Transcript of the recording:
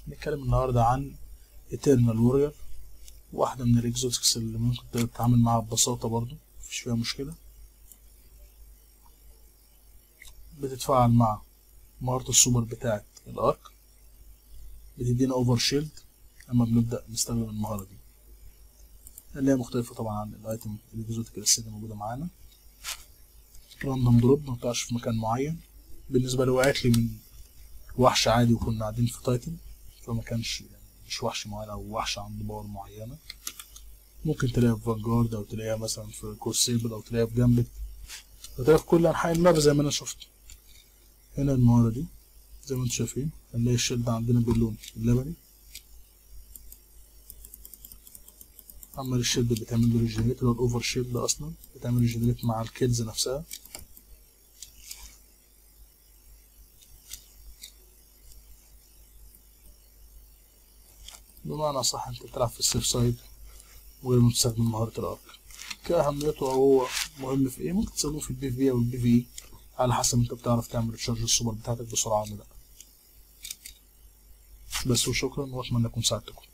نتكلم النهاردة عن Eternal Warrior واحدة من الإكزوتكس اللي ممكن تتعامل معاها ببساطة برضو مفيش فيها مشكلة بتتفاعل مع مهارة السوبر بتاعة الأرك بتدينا أوفر شيلد أما بنبدأ نستخدم المهارة دي اللي هي مختلفة طبعا عن الأيتم الإكزوتيك الأساسية اللي موجودة معانا راندوم دروب مبقاش في مكان معين بالنسبة لي وقعت لي من وحش عادي وكنا قاعدين في تايتن فما كانش يعني مش وحش معين أو وحش عند باور معينة ممكن تلاقيها في فانجارد أو تلاقيها مثلا في كورسيبل أو تلاقيها في جامبت أو تلاقيها في كل أنحاء الماب زي ما أنا شفت هنا المهارة دي زي ما انتم شايفين هنلاقي الشيلد عندنا باللون اللبني اما الشيلد بتعمل له ريجنريت اللي هو الاوفر شيلد اصلا بتعمل ريجنريت مع الكيلز نفسها بمعنى صح انت بتلعب في السيف سايد وغير بتستخدم مهارة الارك كأهميته هو مهم في ايه ممكن تستخدمه في البي في او البي في على حسب انت بتعرف تعمل تشارج السوبر بتاعتك بسرعة ولا لا بس وشكرا واتمنى اكون ساعدتكم